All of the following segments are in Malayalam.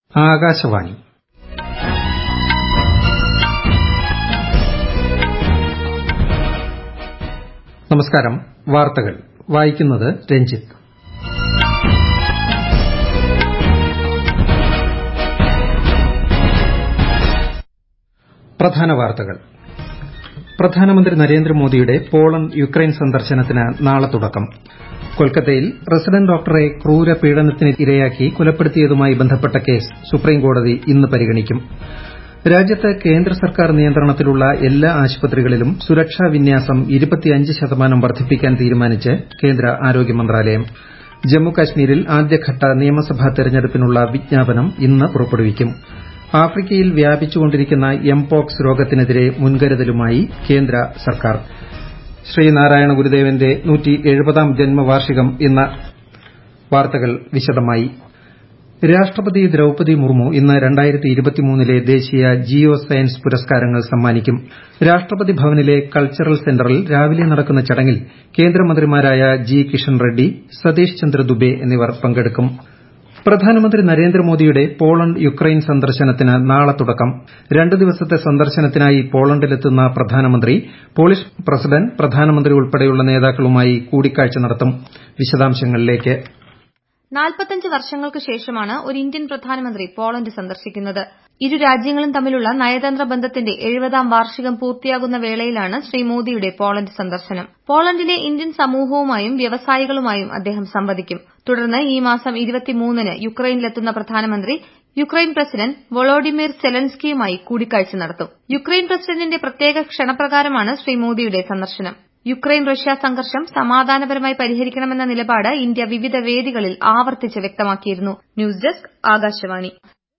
ആകാശവാണി നമസ്കാരം വാർത്തകൾ വായിക്കുന്നത് രഞ്ജിത്ത് പ്രധാന വാർത്തകൾ പ്രധാനമന്ത്രി നരേന്ദ്രമോദിയുടെ പോളണ്ട് യുക്രൈൻ സന്ദർശനത്തിന് നാളെ തുടക്കം കൊൽക്കത്തയിൽ റസിഡന്റ് ഡോക്ടറെ ക്രൂര പീഡനത്തിന് ഇരയാക്കി കൊലപ്പെടുത്തിയതുമായി ബന്ധപ്പെട്ട കേസ് സുപ്രീംകോടതി ഇന്ന് പരിഗണിക്കും രാജ്യത്ത് കേന്ദ്ര സർക്കാർ നിയന്ത്രണത്തിലുള്ള എല്ലാ ആശുപത്രികളിലും സുരക്ഷാ വിന്യാസം ശതമാനം വർദ്ധിപ്പിക്കാൻ തീരുമാനിച്ച് കേന്ദ്ര ആരോഗ്യ മന്ത്രാലയം ജമ്മു കശ്മീരിൽ ആദ്യഘട്ട നിയമസഭാ തെരഞ്ഞെടുപ്പിനുള്ള വിജ്ഞാപനം ഇന്ന് പുറപ്പെടുവിക്കും ആഫ്രിക്കയിൽ വ്യാപിച്ചുകൊണ്ടിരിക്കുന്ന എംപോക്സ് രോഗത്തിനെതിരെ മുൻകരുതലുമായി കേന്ദ്ര സർക്കാർ ശ്രീനാരായണ ഗുരുദേവന്റെ ാം ജന്മവാർഷികം ഇന്ന് വാർത്തകൾ വിശദമായി രാഷ്ട്രപതി ദ്രൌപതി മുർമു ഇന്ന് ലെ ദേശീയ ജിയോ സയൻസ് പുരസ്കാരങ്ങൾ സമ്മാനിക്കും രാഷ്ട്രപതി ഭവനിലെ കൾച്ചറൽ സെന്ററിൽ രാവിലെ നടക്കുന്ന ചടങ്ങിൽ കേന്ദ്രമന്ത്രിമാരായ ജി കിഷൻ റെഡ്ഡി സതീഷ് ചന്ദ്ര ദുബെ എന്നിവർ പങ്കെടുക്കും പ്രധാനമന്ത്രി നരേന്ദ്രമോദിയുടെ പോളണ്ട് യുക്രൈൻ സന്ദർശനത്തിന് നാളെ തുടക്കം രണ്ട് ദിവസത്തെ സന്ദർശനത്തിനായി പോളണ്ടിലെത്തുന്ന പ്രധാനമന്ത്രി പോളിഷ് പ്രസിഡന്റ് പ്രധാനമന്ത്രി ഉൾപ്പെടെയുള്ള നേതാക്കളുമായി കൂടിക്കാഴ്ച നടത്തും വിശദാംശങ്ങളിലേക്ക് നാൽപ്പത്തഞ്ച് വർഷങ്ങൾക്ക് ശേഷമാണ് ഒരു ഇന്ത്യൻ പ്രധാനമന്ത്രി പോളണ്ട് സന്ദർശിക്കുന്നത് ഇരു രാജ്യങ്ങളും തമ്മിലുള്ള നയതന്ത്ര ബന്ധത്തിന്റെ എഴുപതാം വാർഷികം പൂർത്തിയാകുന്ന വേളയിലാണ് ശ്രീ മോദിയുടെ പോളണ്ട് സന്ദർശനം പോളണ്ടിലെ ഇന്ത്യൻ സമൂഹവുമായും വ്യവസായികളുമായും അദ്ദേഹം സംവദിക്കും തുടർന്ന് ഈ മാസം ന് യുക്രൈനിലെത്തുന്ന പ്രധാനമന്ത്രി യുക്രൈൻ പ്രസിഡന്റ് വൊളോഡിമിർ സെലൻസ്കിയുമായി കൂടിക്കാഴ്ച നടത്തും യുക്രൈൻ പ്രസിഡന്റിന്റെ പ്രത്യേക ക്ഷണപ്രകാരമാണ് ശ്രീ മോദിയുടെ സന്ദർശനം യുക്രൈൻ റഷ്യ സംഘർഷം സമാധാനപരമായി പരിഹരിക്കണമെന്ന നിലപാട് ഇന്ത്യ വിവിധ വേദികളിൽ ആവർത്തിച്ച് വ്യക്തമാക്കിയിരുന്നു ന്യൂസ് ഡെസ്ക് ആകാശവാണി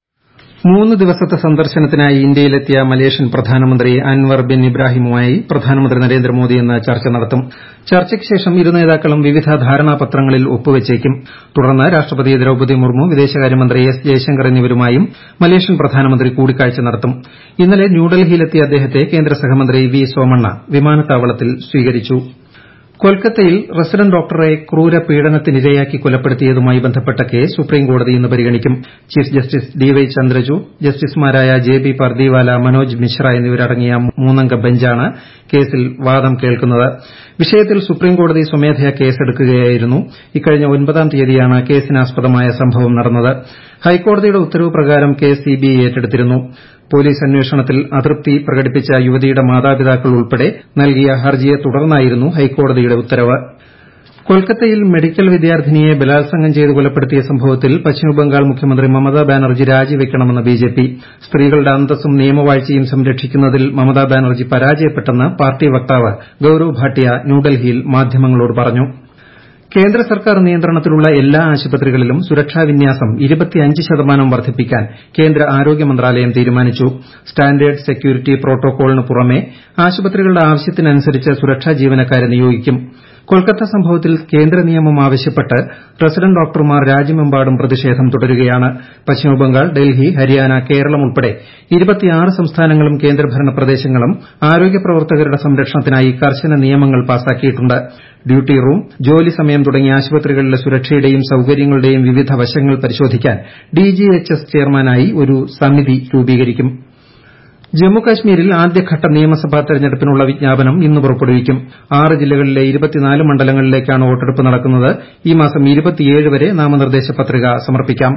മൂന്ന് ദിവസത്തെ സന്ദർശനത്തിനായി ഇന്ത്യയിലെത്തിയ മലേഷ്യൻ പ്രധാനമന്ത്രി അൻവർ ബിൻ ഇബ്രാഹിമുമായി പ്രധാനമന്ത്രി നരേന്ദ്രമോദി ഇന്ന് ചർച്ച നടത്തും ചർച്ചയ്ക്ക് ശേഷം ഇരു നേതാക്കളും വിവിധ ധാരണാപത്രങ്ങളിൽ ഒപ്പുവച്ചേക്കും തുടർന്ന് രാഷ്ട്രപതി ദ്രൌപതി മുർമു വിദേശകാര്യമന്ത്രി എസ് ജയശങ്കർ എന്നിവരുമായും മലേഷ്യൻ പ്രധാനമന്ത്രി കൂടിക്കാഴ്ച നടത്തും ഇന്നലെ ന്യൂഡൽഹിയിലെത്തിയ അദ്ദേഹത്തെ കേന്ദ്ര സഹമന്ത്രി വി സോമണ്ണ വിമാനത്താവളത്തിൽ സ്വീകരിച്ചു കൊൽക്കത്തയിൽ റസിഡന്റ് ഡോക്ടറെ ക്രൂര പീഡനത്തിനിരയാക്കി കൊലപ്പെടുത്തിയതുമായി ബന്ധപ്പെട്ട കേസ് സുപ്രീംകോടതി ഇന്ന് പരിഗണിക്കും chief justice D Y Chandrachud ജസ്റ്റിസുമാരായ ജെ ബി പർദിവാല മനോജ് മിശ്ര എന്നിവരടങ്ങിയ മൂന്നംഗ ബെഞ്ചാണ് കേസിൽ വാദം കേൾക്കുന്നത് വിഷയത്തിൽ സുപ്രീംകോടതി സ്വമേധയാ കേസെടുക്കുകയായിരുന്നു ഇക്കഴിഞ്ഞ ഒൻപതാം തീയതിയാണ് കേസിനാസ്പദമായ സംഭവം നടന്നത് ഹൈക്കോടതിയുടെ ഉത്തരവ് പ്രകാരം കേസ് സിബിഐ ഏറ്റെടുത്തിരുന്നു പോലീസ് അന്വേഷണത്തിൽ അതൃപ്തി പ്രകടിപ്പിച്ച യുവതിയുടെ മാതാപിതാക്കൾ ഉൾപ്പെടെ നൽകിയ ഹർജിയെ തുടർന്നായിരുന്നു ഹൈക്കോടതിയുടെ ഉത്തരവ് കൊൽക്കത്തയിൽ മെഡിക്കൽ വിദ്യാർത്ഥിനിയെ ബലാത്സംഗം ചെയ്ത് കൊലപ്പെടുത്തിയ സംഭവത്തിൽ പശ്ചിമബംഗാൾ മുഖ്യമന്ത്രി മമതാ ബാനർജി രാജിവെക്കണമെന്ന് ബിജെപി സ്ത്രീകളുടെ അന്തസ്സും നിയമവാഴ്ചയും സംരക്ഷിക്കുന്നതിൽ മമതാ ബാനർജി പരാജയപ്പെട്ടെന്ന് പാർട്ടി വക്താവ് ഗൌരവ് ഭാട്ടിയ ന്യൂഡൽഹിയിൽ മാധ്യമങ്ങളോട് പറഞ്ഞു കേന്ദ്ര സർക്കാർ നിയന്ത്രണത്തിലുള്ള എല്ലാ ആശുപത്രികളിലും സുരക്ഷാ വിന്യാസം ശതമാനം വർദ്ധിപ്പിക്കാൻ കേന്ദ്ര ആരോഗ്യ മന്ത്രാലയം തീരുമാനിച്ചു സ്റ്റാൻഡേർഡ് സെക്യൂരിറ്റി പ്രോട്ടോക്കോളിന് പുറമെ ആശുപത്രികളുടെ ആവശ്യത്തിനനുസരിച്ച് സുരക്ഷാ ജീവനക്കാരെ നിയോഗിക്കും കൊൽക്കത്ത സംഭവത്തിൽ കേന്ദ്ര നിയമം ആവശ്യപ്പെട്ട് റസിഡന്റ് ഡോക്ടർമാർ രാജ്യമെമ്പാടും പ്രതിഷേധം തുടരുകയാണ് പശ്ചിമബംഗാൾ ഡൽഹി ഹരിയാന കേരളം ഉൾപ്പെടെ സംസ്ഥാനങ്ങളും കേന്ദ്രഭരണ പ്രദേശങ്ങളും ആരോഗ്യ പ്രവർത്തകരുടെ സംരക്ഷണത്തിനായി കർശന നിയമങ്ങൾ പാസാക്കിയിട്ടുണ്ട് ഡ്യൂട്ടി റൂം ജോലി സമയം തുടങ്ങിയ ആശുപത്രികളിലെ സുരക്ഷയുടെയും സൌകര്യങ്ങളുടെയും വിവിധ വശങ്ങൾ പരിശോധിക്കാൻ ഡിജിഎച്ച്എസ് ചെയർമാനായി ഒരു സമിതി രൂപീകരിക്കും ജമ്മുകാശ്മീരിൽ ആദ്യഘട്ട നിയമസഭാ തെരഞ്ഞെടുപ്പിനുള്ള വിജ്ഞാപനം ഇന്ന് പുറപ്പെടുവിക്കും ആറ് ജില്ലകളിലെ മണ്ഡലങ്ങളിലേക്കാണ് വോട്ടെടുപ്പ് നടക്കുന്നത് ഈ മാസം വരെ നാമനിർദ്ദേശ പത്രിക സമർപ്പിക്കാം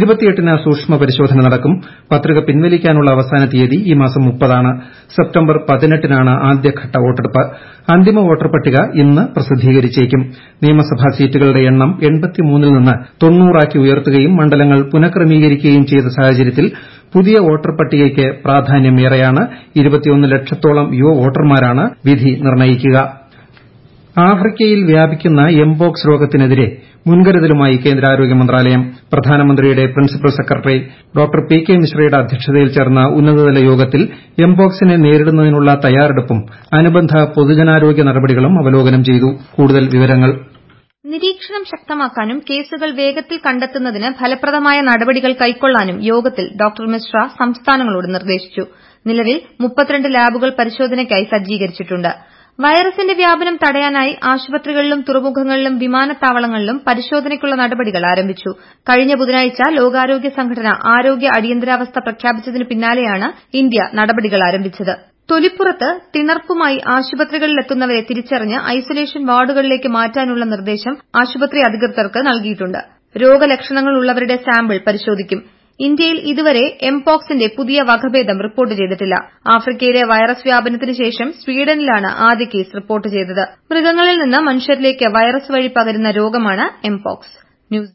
ന് സൂക്ഷ്മ പരിശോധന നടക്കും പത്രിക പിൻവലിക്കാനുള്ള അവസാന തീയതി ഈ മാസം മുപ്പതാണ് സെപ്റ്റംബർ പതിനെട്ടിനാണ് ആദ്യഘട്ട വോട്ടെടുപ്പ് അന്തിമ വോട്ടർ പട്ടിക ഇന്ന് പ്രസിദ്ധീകരിച്ചേക്കും നിയമസഭാ സീറ്റുകളുടെ എണ്ണം ൽ നിന്ന് തൊണ്ണൂറാക്കി ഉയർത്തുകയും മണ്ഡലങ്ങൾ പുനഃക്രമീകരിക്കുകയും ചെയ്ത സാഹചര്യത്തിൽ പുതിയ വോട്ടർ പട്ടികയ്ക്ക് പ്രാധാന്യമേറെയാണ് ലക്ഷത്തോളം യുവ വോട്ടർമാരാണ് വിധി നിർണ്ണയിക്കുക ആഫ്രിക്കയിൽ വ്യാപിക്കുന്ന എംപോക്സ് രോഗത്തിനെതിരെ മുൻകരുതലുമായി കേന്ദ്ര ആരോഗ്യ മന്ത്രാലയം പ്രധാനമന്ത്രിയുടെ principal secretary doctor P K മിശ്രയുടെ അധ്യക്ഷതയിൽ ചേർന്ന ഉന്നതതല യോഗത്തിൽ എംപോക്സിനെ നേരിടുന്നതിനുള്ള തയ്യാറെടുപ്പും അനുബന്ധ പൊതുജനാരോഗ്യ നടപടികളും അവലോകനം ചെയ്തു കൂടുതൽ വിവരങ്ങൾ നിരീക്ഷണം ശക്തമാക്കാനും കേസുകൾ വേഗത്തിൽ കണ്ടെത്തുന്നതിന് ഫലപ്രദമായ നടപടികൾ കൈക്കൊള്ളാനും യോഗത്തിൽ ഡോക്ടർ മിശ്ര സംസ്ഥാനങ്ങളോട് നിർദ്ദേശിച്ചു നിലവിൽ ലാബുകൾ പരിശോധനയ്ക്കായി സജ്ജീകരിച്ചിട്ടുണ്ട് വൈറസിന്റെ വ്യാപനം തടയാനായി ആശുപത്രികളിലും തുറമുഖങ്ങളിലും വിമാനത്താവളങ്ങളിലും പരിശോധനയ്ക്കുള്ള നടപടികൾ ആരംഭിച്ചു കഴിഞ്ഞ ബുധനാഴ്ച ലോകാരോഗ്യ സംഘടന ആരോഗ്യ അടിയന്തരാവസ്ഥ പ്രഖ്യാപിച്ചതിനു പിന്നാലെയാണ് ഇന്ത്യ നടപടികൾ ആരംഭിച്ചത് തൊലിപ്പുറത്ത് തിണർപ്പുമായി ആശുപത്രികളിലെത്തുന്നവരെ തിരിച്ചറിഞ്ഞ് ഐസൊലേഷൻ വാർഡുകളിലേക്ക് മാറ്റാനുള്ള നിർദ്ദേശം ആശുപത്രി അധികൃതർക്ക് നൽകിയിട്ടുണ്ട് രോഗലക്ഷണങ്ങൾ ഉള്ളവരുടെ സാമ്പിൾ പരിശോധിക്കും ഇന്ത്യയിൽ ഇതുവരെ എംപോക്സിന്റെ പുതിയ വകഭേദം റിപ്പോർട്ട് ചെയ്തിട്ടില്ല ആഫ്രിക്കയിലെ വൈറസ് വ്യാപനത്തിന് ശേഷം സ്വീഡനിലാണ് ആദ്യ കേസ് റിപ്പോർട്ട് ചെയ്തത് മൃഗങ്ങളിൽ നിന്ന് മനുഷ്യരിലേക്ക് വൈറസ് വഴി പകരുന്ന രോഗമാണ് എംപോക്സ് ന്യൂസ്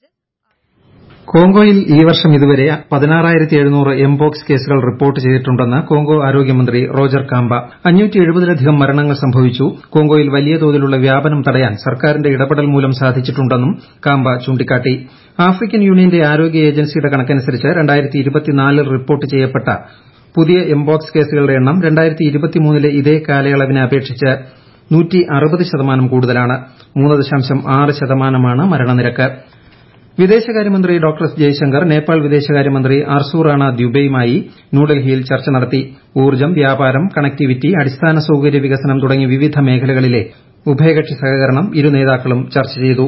കോങ്കോയിൽ ഈ വർഷം ഇതുവരെ പതിനാറായിരത്തി എഴുന്നൂറ് എംപോക്സ് കേസുകൾ റിപ്പോർട്ട് ചെയ്തിട്ടുണ്ടെന്ന് കോങ്കോ ആരോഗ്യമന്ത്രി റോജർ കാമ്പ അഞ്ഞൂറ്റി എഴുപതിലധികം മരണങ്ങൾ സംഭവിച്ചു കോങ്കോയിൽ വലിയ തോതിലുള്ള വ്യാപനം തടയാൻ സർക്കാരിന്റെ ഇടപെടൽ മൂലം സാധിച്ചിട്ടുണ്ടെന്നും കാമ്പ ചൂണ്ടിക്കാട്ടി ആഫ്രിക്കൻ യൂണിയന്റെ ആരോഗ്യ ഏജൻസിയുടെ കണക്കനുസരിച്ച് രണ്ടായിരത്തി ഇരുപത്തിനാലിൽ റിപ്പോർട്ട് ചെയ്യപ്പെട്ട പുതിയ എംപോക്സ് കേസുകളുടെ എണ്ണം രണ്ടായിരത്തി ഇരുപത്തിമൂന്നിലെ ഇതേ കാലയളവിനെ അപേക്ഷിച്ച് നൂറ്റി അറുപത് ശതമാനം കൂടുതലാണ് മൂന്ന് ദശാംശം ആറ് ശതമാനമാണ് മരണനിരക്ക് വിദേശകാര്യമന്ത്രി ഡോക്ടർ എസ് ജയശങ്കർ നേപ്പാൾ വിദേശകാര്യമന്ത്രി അർസൂറാണ ദ്യുബെയുമായി ന്യൂഡൽഹിയിൽ ചർച്ച നടത്തി ഊർജ്ജം വ്യാപാരം കണക്ടിവിറ്റി അടിസ്ഥാന സൌകര്യ വികസനം തുടങ്ങി വിവിധ മേഖലകളിലെ ഉഭയകക്ഷി സഹകരണം ഇരു നേതാക്കളും ചർച്ച ചെയ്തു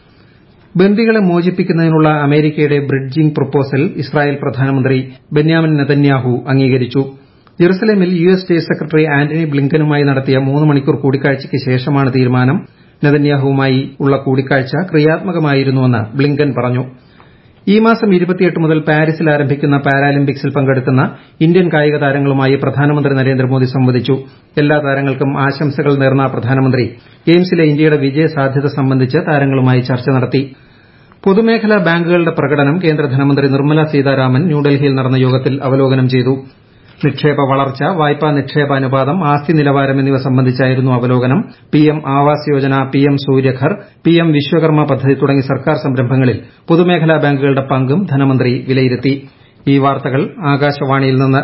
ബന്ദികളെ മോചിപ്പിക്കുന്നതിനുള്ള അമേരിക്കയുടെ ബ്രിഡ്ജിംഗ് പ്രൊപ്പോസൽ ഇസ്രായേൽ പ്രധാനമന്ത്രി ബെന്യാമിൻ നെതന്യാഹു അംഗീകരിച്ചു ജെറുസലേമിൽ U S state secretary Antony ബ്ലിങ്കനുമായി നടത്തിയ മൂന്ന് മണിക്കൂർ കൂടിക്കാഴ്ചയ്ക്ക് ശേഷമാണ് തീരുമാനം നെതന്യാഹുവുമായി ഉള്ള കൂടിക്കാഴ്ച ക്രിയാത്മകമായിരുന്നുവെന്ന് ബ്ലിങ്കൻ പറഞ്ഞു ഈ മാസം മുതൽ പാരീസിൽ ആരംഭിക്കുന്ന പാരാലിമ്പിക്സിൽ പങ്കെടുക്കുന്ന ഇന്ത്യൻ കായിക താരങ്ങളുമായി പ്രധാനമന്ത്രി നരേന്ദ്രമോദി സംവദിച്ചു എല്ലാ താരങ്ങൾക്കും ആശംസകൾ നേർന്ന പ്രധാനമന്ത്രി ഗെയിംസിലെ ഇന്ത്യയുടെ വിജയസാധ്യത സംബന്ധിച്ച് താരങ്ങളുമായി ചർച്ച നടത്തി പൊതുമേഖലാ ബാങ്കുകളുടെ പ്രകടനം കേന്ദ്ര ധനമന്ത്രി നിർമ്മല സീതാരാമൻ ന്യൂഡൽഹിയിൽ നടന്ന യോഗത്തിൽ അവലോകനം ചെയ്തു നിക്ഷേപ വളർച്ച വായ്പാ നിക്ഷേപ അനുപാതം ആസ്തി നിലവാരം എന്നിവ സംബന്ധിച്ചായിരുന്നു അവലോകനം PM Awas Yojana PM Suryaghar PM Vishwakarma പദ്ധതി തുടങ്ങി സർക്കാർ സംരംഭങ്ങളിൽ പൊതുമേഖലാ ബാങ്കുകളുടെ പങ്കും ധനമന്ത്രി വിലയിരുത്തി ഈ വാർത്തകൾ ആകാശവാണിയിൽ നിന്ന്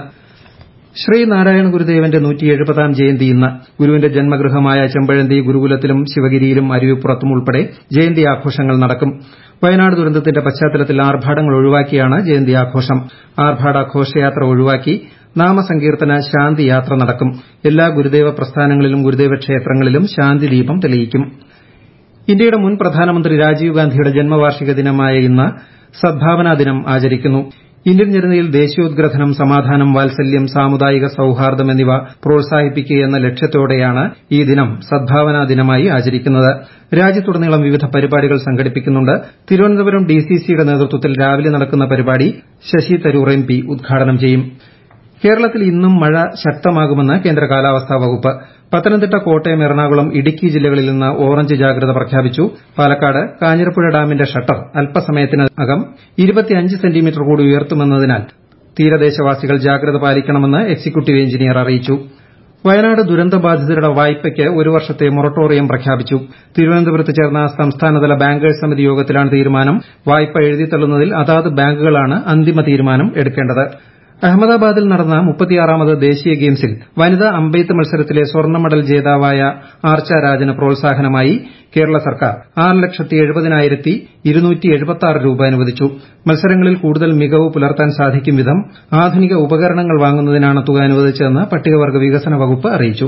ശ്രീനാരായണ ഗുരുദേവന്റെ നൂറ്റിയെഴുപതാം ജയന്തി ഇന്ന് ഗുരുവിന്റെ ജന്മഗൃഹമായ ചെമ്പഴന്തി ഗുരുകുലത്തിലും ശിവഗിരിയിലും അരുവിപ്പുറത്തും ഉൾപ്പെടെ ജയന്തി ആഘോഷങ്ങൾ നടക്കും വയനാട് ദുരന്തത്തിന്റെ പശ്ചാത്തലത്തിൽ ആർഭാടങ്ങൾ ഒഴിവാക്കിയാണ് ജയന്തി ആഘോഷം ആർഭാട ഘോഷയാത്ര ഒഴിവാക്കി നാമസങ്കീർത്തന ശാന്തി യാത്ര നടക്കും എല്ലാ ഗുരുദേവ പ്രസ്ഥാനങ്ങളിലും ഗുരുദേവ ക്ഷേത്രങ്ങളിലും ശാന്തി ദീപം തെളിയിക്കും ഇന്ത്യയുടെ മുൻ പ്രധാനമന്ത്രി രാജീവ് ഗാന്ധിയുടെ ജന്മവാർഷിക ദിനമായ ഇന്ന് സദ്ഭാവനാ ദിനം ആചരിക്കുന്നു ഇന്ത്യൻ ജനതയിൽ ദേശീയോദ്ഗ്രഥനം സമാധാനം വാത്സല്യം സാമുദായിക സൌഹാർദ്ദം എന്നിവ പ്രോത്സാഹിപ്പിക്കുകയെന്ന ലക്ഷ്യത്തോടെയാണ് ഈ ദിനം സദ്ഭാവനാ ദിനമായി ആചരിക്കുന്നത് രാജ്യത്തുടനീളം വിവിധ പരിപാടികൾ സംഘടിപ്പിക്കുന്നുണ്ട് തിരുവനന്തപുരം ഡിസിസിയുടെ നേതൃത്വത്തിൽ രാവിലെ നടക്കുന്ന പരിപാടി ശശി തരൂർ എം പി ഉദ്ഘാടനം ചെയ്യും കേരളത്തിൽ ഇന്നും മഴ ശക്തമാകുമെന്ന് കേന്ദ്ര കാലാവസ്ഥാ വകുപ്പ് പത്തനംതിട്ട കോട്ടയം എറണാകുളം ഇടുക്കി ജില്ലകളിൽ ഇന്ന് ഓറഞ്ച് ജാഗ്രത പ്രഖ്യാപിച്ചു പാലക്കാട് കാഞ്ഞിരപ്പുഴ ഡാമിന്റെ ഷട്ടർ അല്പസമയത്തിനകം സെന്റിമീറ്റർ കൂടി ഉയർത്തുമെന്നതിനാൽ തീരദേശവാസികൾ ജാഗ്രത പാലിക്കണമെന്ന് എക്സിക്യൂട്ടീവ് എഞ്ചിനീയർ അറിയിച്ചു വയനാട് ദുരന്തബാധിതരുടെ വായ്പയ്ക്ക് ഒരു വർഷത്തെ മൊറട്ടോറിയം പ്രഖ്യാപിച്ചു തിരുവനന്തപുരത്ത് ചേർന്ന സംസ്ഥാനതല ബാങ്കേഴ്സ് സമിതി യോഗത്തിലാണ് തീരുമാനം വായ്പ എഴുതിത്തള്ളുന്നതിൽ അതാത് ബാങ്കുകളാണ് അന്തിമ തീരുമാനം എടുക്കേണ്ടത് അഹമ്മദാബാദിൽ നടന്ന മുപ്പത്തിയാറാമത് ദേശീയ ഗെയിംസിൽ വനിതാ അമ്പെയ്ത്ത് മത്സരത്തിലെ സ്വർണ്ണ മെഡൽ ജേതാവായ ആർച്ച രാജന് പ്രോത്സാഹനമായി കേരള സർക്കാർ ആറ് ലക്ഷത്തി എഴുപതിനായിരത്തി ഇരുന്നൂറ്റി എഴുപത്തിയാറ് രൂപ അനുവദിച്ചു മത്സരങ്ങളിൽ കൂടുതൽ മികവ് പുലർത്താൻ സാധിക്കും വിധം ആധുനിക ഉപകരണങ്ങൾ വാങ്ങുന്നതിനാണ് തുക അനുവദിച്ചതെന്ന് പട്ടികവർഗ്ഗ വികസന വകുപ്പ് അറിയിച്ചു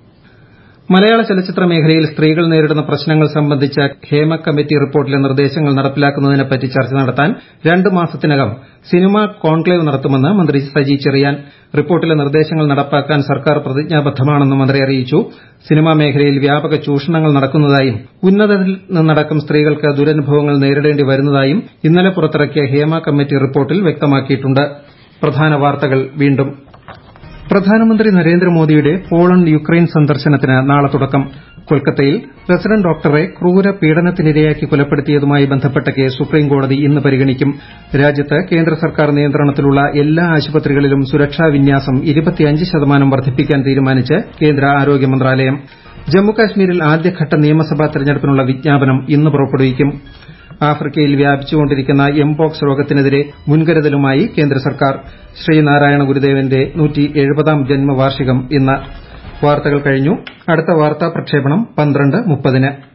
മലയാള ചലച്ചിത്ര മേഖലയിൽ സ്ത്രീകൾ നേരിടുന്ന പ്രശ്നങ്ങൾ സംബന്ധിച്ച ഹേമ കമ്മിറ്റി റിപ്പോർട്ടിലെ നിർദ്ദേശങ്ങൾ നടപ്പിലാക്കുന്നതിനെപ്പറ്റി ചർച്ച നടത്താൻ രണ്ട് മാസത്തിനകം സിനിമാ കോൺക്ലേവ് നടത്തുമെന്ന് മന്ത്രി സജി ചെറിയാൻ റിപ്പോർട്ടിലെ നിർദ്ദേശങ്ങൾ നടപ്പാക്കാൻ സർക്കാർ പ്രതിജ്ഞാബദ്ധമാണെന്ന് മന്ത്രി അറിയിച്ചു സിനിമാ മേഖലയിൽ വ്യാപക ചൂഷണങ്ങൾ നടക്കുന്നതായും ഉന്നതരിൽ നിന്നടക്കം സ്ത്രീകൾക്ക് ദുരനുഭവങ്ങൾ നേരിടേണ്ടി വരുന്നതായും ഇന്നലെ പുറത്തിറക്കിയ ഹേമ കമ്മിറ്റി റിപ്പോർട്ടിൽ വ്യക്തമാക്കിയിട്ടുണ്ട് പ്രധാന വാർത്തകൾ വീണ്ടും പ്രധാനമന്ത്രി നരേന്ദ്രമോദിയുടെ പോളണ്ട് യുക്രൈൻ സന്ദർശനത്തിന് നാളെ തുടക്കം കൊൽക്കത്തയിൽ റസിഡന്റ് ഡോക്ടറെ ക്രൂര പീഡനത്തിനിരയാക്കി കൊലപ്പെടുത്തിയതുമായി ബന്ധപ്പെട്ട കേസ് സുപ്രീംകോടതി ഇന്ന് പരിഗണിക്കും രാജ്യത്ത് കേന്ദ്ര സർക്കാർ നിയന്ത്രണത്തിലുള്ള എല്ലാ ആശുപത്രികളിലും സുരക്ഷാ വിന്യാസം ശതമാനം വർദ്ധിപ്പിക്കാൻ തീരുമാനിച്ച് കേന്ദ്ര ആരോഗ്യ മന്ത്രാലയം ജമ്മുകാശ്മീരിൽ ആദ്യഘട്ട നിയമസഭാ തെരഞ്ഞെടുപ്പിനുള്ള വിജ്ഞാപനം ഇന്ന് പുറപ്പെടുവിക്കും ആഫ്രിക്കയിൽ വ്യാപിച്ചുകൊണ്ടിരിക്കുന്ന എംപോക്സ് രോഗത്തിനെതിരെ മുൻകരുതലുമായി കേന്ദ്ര സർക്കാർ ശ്രീനാരായണ ഗുരുദേവന്റെ നൂറ്റിയെഴുപതാം ജന്മവാർഷികം ഇന്ന് വാർത്തകൾ കഴിഞ്ഞു അടുത്ത വാർത്താ പ്രക്ഷേപണം പന്ത്രണ്ട് മുപ്പതിന്